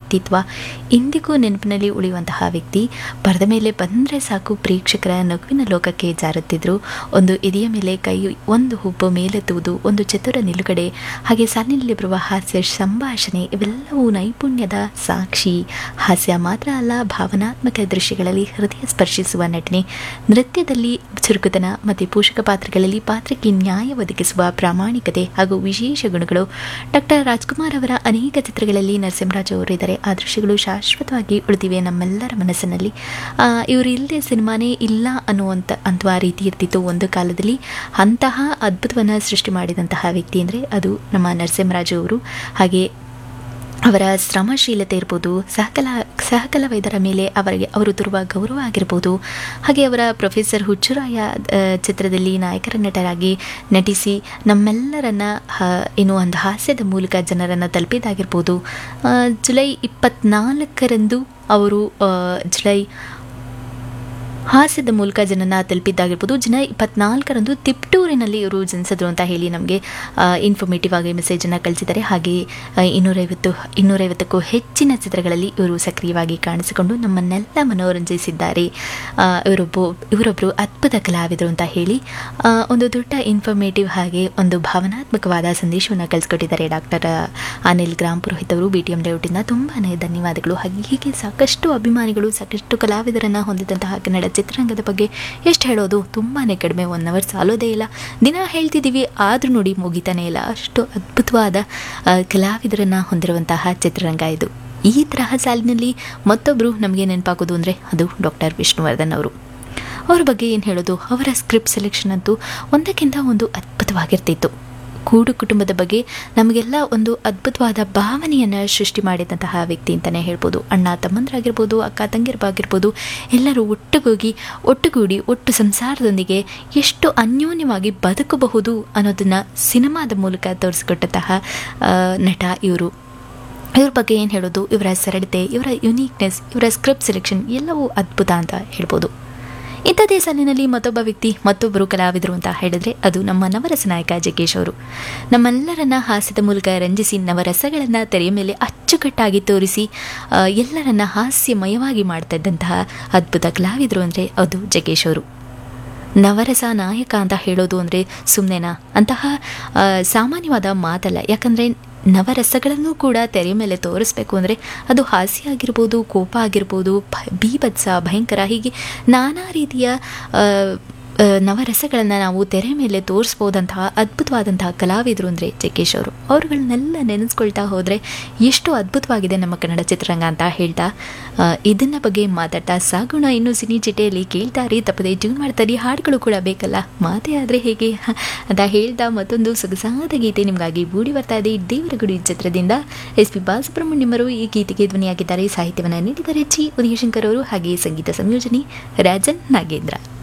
ವ್ಯಕ್ತಿತ್ವ ಇಂದಿಗೂ ನೆನಪಿನಲ್ಲಿ ಉಳಿಯುವಂತಹ ವ್ಯಕ್ತಿ ಪರದ ಮೇಲೆ ಬಂದರೆ ಸಾಕು ಪ್ರೇಕ್ಷಕರ ನಗುವಿನ ಲೋಕಕ್ಕೆ ಜಾರುತ್ತಿದ್ರು ಒಂದು ಎದೆಯ ಮೇಲೆ ಕೈ ಒಂದು ಹುಬ್ಬು ಮೇಲೆತ್ತುವುದು ಒಂದು ಚತುರ ನಿಲುಗಡೆ ಹಾಗೆ ಸಾಲಿನಲ್ಲಿ ಬರುವ ಹಾಸ್ಯ ಸಂಭಾಷಣೆ ಇವೆಲ್ಲವೂ ನೈಪುಣ್ಯದ ಸಾಕ್ಷಿ ಹಾಸ್ಯ ಮಾತ್ರ ಅಲ್ಲ ಭಾವನಾತ್ಮಕ ದೃಶ್ಯಗಳಲ್ಲಿ ಹೃದಯ ಸ್ಪರ್ಶಿಸುವ ನಟನೆ ನೃತ್ಯದಲ್ಲಿ ಚುರುಕುತನ ಮತ್ತು ಪೋಷಕ ಪಾತ್ರಗಳಲ್ಲಿ ಪಾತ್ರಕ್ಕೆ ನ್ಯಾಯ ಒದಗಿಸುವ ಪ್ರಾಮಾಣಿಕತೆ ಹಾಗೂ ವಿಶೇಷ ಗುಣಗಳು ಡಾಕ್ಟರ್ ರಾಜ್ಕುಮಾರ್ ಅವರ ಅನೇಕ ಚಿತ್ರಗಳಲ್ಲಿ ನರಸಿಂಹರಾಜ್ ಅವರು ಇದ್ದಾರೆ ಆ ದೃಶ್ಯಗಳು ಶಾಶ್ವತವಾಗಿ ಉಳಿದಿವೆ ನಮ್ಮೆಲ್ಲರ ಮನಸ್ಸಿನಲ್ಲಿ ಆ, ಇವರು ಇಲ್ಲದೆ ಸಿನಿಮಾನೇ ಇಲ್ಲ ಅನ್ನುವಂಥ ಅಂತಹ ರೀತಿ ಇರ್ತಿತ್ತು ಒಂದು ಕಾಲದಲ್ಲಿ ಅಂತಹ ಅದ್ಭುತವನ್ನು ಸೃಷ್ಟಿ ಮಾಡಿದಂತಹ ವ್ಯಕ್ತಿ ಅಂದರೆ ಅದು ನಮ್ಮ ನರಸಿಂಹರಾಜು ಅವರು ಹಾಗೆ ಅವರ ಶ್ರಮಶೀಲತೆ ಇರ್ಬೋದು ಸಹಕಲ ಸಹಕಲ ವೈದ್ಯರ ಮೇಲೆ ಅವರಿಗೆ ಅವರು ತರುವ ಗೌರವ ಆಗಿರ್ಬೋದು ಹಾಗೆ ಅವರ ಪ್ರೊಫೆಸರ್ ಹುಚ್ಚುರಾಯ ಆ, ಚಿತ್ರದಲ್ಲಿ ನಾಯಕರ ನಟರಾಗಿ ನಟಿಸಿ ನಮ್ಮೆಲ್ಲರನ್ನ ಹ, ಏನು ಒಂದು ಹಾಸ್ಯದ ಮೂಲಕ ಜನರನ್ನು ತಲುಪಿದಾಗಿರ್ಬೋದು ಆ, ಜುಲೈ ಇಪ್ಪತ್ನಾಲ್ಕರಂದು ಅವರು ಆ, ಜುಲೈ ಹಾಸ್ಯದ ಮೂಲಕ ಜನನ ತಲುಪಿದ್ದಾಗಿರ್ಬೋದು ಜನ ಇಪ್ಪತ್ನಾಲ್ಕರಂದು ತಿಪ್ಟೂರಿನಲ್ಲಿ ಇವರು ಜನಿಸಿದ್ರು ಅಂತ ಹೇಳಿ ನಮಗೆ ಇನ್ಫಾರ್ಮೇಟಿವ್ ಆಗಿ ಮೆಸೇಜನ್ನು ಕಳಿಸಿದ್ದಾರೆ ಹಾಗೆ ಆ, ಇನ್ನೂರೈವತ್ತು ಇನ್ನೂರೈವತ್ತಕ್ಕೂ ಹೆಚ್ಚಿನ ಚಿತ್ರಗಳಲ್ಲಿ ಇವರು ಸಕ್ರಿಯವಾಗಿ ಕಾಣಿಸಿಕೊಂಡು ನಮ್ಮನ್ನೆಲ್ಲ ಮನೋರಂಜಿಸಿದ್ದಾರೆ ಆ, ಇವರೊಬ್ಬ ಇವರೊಬ್ಬರು ಅದ್ಭುತ ಕಲಾವಿದರು ಅಂತ ಹೇಳಿ ಆ, ಒಂದು ದೊಡ್ಡ ಇನ್ಫಾರ್ಮೇಟಿವ್ ಹಾಗೆ ಒಂದು ಭಾವನಾತ್ಮಕವಾದ ಸಂದೇಶವನ್ನು ಕಳಿಸ್ಕೊಟ್ಟಿದ್ದಾರೆ ಡಾಕ್ಟರ್ ಅನಿಲ್ ಗ್ರಾಮ್ ಪುರೋಹಿತ್ ಅವರು ಬಿ ಟಿ ಎಂ ಲೇಔಟಿಂದ ತುಂಬಾ ಧನ್ಯವಾದಗಳು ಹಾಗೆ ಹೀಗೆ ಸಾಕಷ್ಟು ಅಭಿಮಾನಿಗಳು ಸಾಕಷ್ಟು ಕಲಾವಿದರನ್ನು ಹೊಂದಿದಂತಹ ಕನ್ನಡ ಚಿತ್ರರಂಗದ ಬಗ್ಗೆ ಎಷ್ಟು ಹೇಳೋದು ತುಂಬಾ ಕಡಿಮೆ ಒನ್ ಅವರ್ ಸಾಲೋದೇ ಇಲ್ಲ ದಿನ ಹೇಳ್ತಿದ್ದೀವಿ ಆದರೂ ನೋಡಿ ಮುಗಿತಾನೇ ಇಲ್ಲ ಅಷ್ಟು ಅದ್ಭುತವಾದ ಆ, ಕಲಾವಿದರನ್ನು ಹೊಂದಿರುವಂತಹ ಚಿತ್ರರಂಗ ಇದು ಈ ತರಹ ಸಾಲಿನಲ್ಲಿ ಮತ್ತೊಬ್ಬರು ನಮಗೆ ನೆನಪಾಗೋದು ಅಂದರೆ ಅದು ಡಾಕ್ಟರ್ ವಿಷ್ಣುವರ್ಧನ್ ಅವರು ಅವ್ರ ಬಗ್ಗೆ ಏನು ಹೇಳೋದು ಅವರ ಸ್ಕ್ರಿಪ್ಟ್ ಸೆಲೆಕ್ಷನ್ ಅಂತೂ ಒಂದಕ್ಕಿಂತ ಒಂದು ಅದ್ಭುತವಾಗಿರ್ತಿತ್ತು ಕೂಡು ಕುಟುಂಬದ ಬಗ್ಗೆ ನಮಗೆಲ್ಲ ಒಂದು ಅದ್ಭುತವಾದ ಭಾವನೆಯನ್ನು ಸೃಷ್ಟಿ ಮಾಡಿದಂತಹ ವ್ಯಕ್ತಿ ಅಂತಲೇ ಹೇಳ್ಬೋದು ಅಣ್ಣ ತಮ್ಮಂದರಾಗಿರ್ಬೋದು ಅಕ್ಕ ತಂಗಿರಬಾಗಿರ್ಬೋದು ಎಲ್ಲರೂ ಒಟ್ಟುಗೂಗಿ ಒಟ್ಟುಗೂಡಿ ಒಟ್ಟು ಸಂಸಾರದೊಂದಿಗೆ ಎಷ್ಟು ಅನ್ಯೋನ್ಯವಾಗಿ ಬದುಕಬಹುದು ಅನ್ನೋದನ್ನು ಸಿನಿಮಾದ ಮೂಲಕ ತೋರಿಸಿಕೊಟ್ಟಂತಹ ಆ, ನಟ ಇವರು ಇವ್ರ ಬಗ್ಗೆ ಏನು ಹೇಳೋದು ಇವರ ಸರಳತೆ ಇವರ ಯುನೀಕ್ನೆಸ್ ಇವರ ಸ್ಕ್ರಿಪ್ಟ್ ಸೆಲೆಕ್ಷನ್ ಎಲ್ಲವೂ ಅದ್ಭುತ ಅಂತ ಹೇಳ್ಬೋದು ಇಂಥದ್ದೇ ಸಾಲಿನಲ್ಲಿ ಮತ್ತೊಬ್ಬ ವ್ಯಕ್ತಿ ಮತ್ತೊಬ್ಬರು ಕಲಾವಿದರು ಅಂತ ಹೇಳಿದ್ರೆ ಅದು ನಮ್ಮ ನವರಸ ನಾಯಕ ಜಗ್ಗೇಶ್ ಅವರು ನಮ್ಮೆಲ್ಲರನ್ನ ಹಾಸ್ಯದ ಮೂಲಕ ರಂಜಿಸಿ ನವರಸಗಳನ್ನು ತೆರೆಯ ಮೇಲೆ ಅಚ್ಚುಕಟ್ಟಾಗಿ ತೋರಿಸಿ ಆ, ಎಲ್ಲರನ್ನ ಹಾಸ್ಯಮಯವಾಗಿ ಮಾಡ್ತಾ ಇದ್ದಂತಹ ಅದ್ಭುತ ಕಲಾವಿದರು ಅಂದರೆ ಅದು ಜಗ್ಗೇಶ್ ಅವರು ನವರಸ ನಾಯಕ ಅಂತ ಹೇಳೋದು ಅಂದರೆ ಸುಮ್ಮನೆನಾ ಅಂತಹ ಆ, ಸಾಮಾನ್ಯವಾದ ಮಾತಲ್ಲ ಯಾಕಂದರೆ ನವರಸಗಳನ್ನು ಕೂಡ ತೆರೆ ಮೇಲೆ ತೋರಿಸ್ಬೇಕು ಅಂದರೆ ಅದು ಹಾಸ್ಯ ಆಗಿರ್ಬೋದು ಕೋಪ ಆಗಿರ್ಬೋದು ಭ ಬೀಭತ್ಸ ಭಯಂಕರ ಹೀಗೆ ನಾನಾ ರೀತಿಯ ಆ, ಆ, ನವರಸಗಳನ್ನು ನಾವು ತೆರೆ ಮೇಲೆ ತೋರಿಸ್ಬೋದಂತಹ ಅದ್ಭುತವಾದಂತಹ ಕಲಾವಿದರು ಅಂದರೆ ಜಗ್ಗೇಶ್ ಅವರು ಅವ್ರುಗಳನ್ನೆಲ್ಲ ನೆನೆಸ್ಕೊಳ್ತಾ ಹೋದರೆ ಎಷ್ಟು ಅದ್ಭುತವಾಗಿದೆ ನಮ್ಮ ಕನ್ನಡ ಚಿತ್ರರಂಗ ಅಂತ ಹೇಳ್ತಾ ಆ, ಇದನ್ನ ಬಗ್ಗೆ ಮಾತಾಡ್ತಾ ಸಾಗೋಣ ಇನ್ನು ಸಿನಿ ಚಿಟೆಯಲ್ಲಿ ಕೇಳ್ತಾರಿ ತಪ್ಪದೆ ಟ್ಯೂನ್ ಮಾಡ್ತಾರೆ ಹಾಡುಗಳು ಕೂಡ ಬೇಕಲ್ಲ ಮಾತೇ ಆದರೆ ಹೇಗೆ ಅಂತ ಹೇಳ್ತಾ ಮತ್ತೊಂದು ಸೊಗಸಾದ ಗೀತೆ ನಿಮಗಾಗಿ ಮೂಡಿ ಬರ್ತಾ ಇದೆ ದೇವರ ಗುಡಿ ಚಿತ್ರದಿಂದ ಎಸ್ ಪಿ ಬಾಲಸುಬ್ರಹ್ಮಣ್ಯಮರು ಈ ಗೀತೆಗೆ ಧ್ವನಿಯಾಗಿದ್ದಾರೆ ಸಾಹಿತ್ಯವನ್ನು ನೀಡಿದ್ದಾರೆ ಜಿ ಉದಯಶಂಕರ್ ಅವರು ಹಾಗೆ ಸಂಗೀತ ಸಂಯೋಜನೆ ರಾಜನ್ ನಾಗೇಂದ್ರ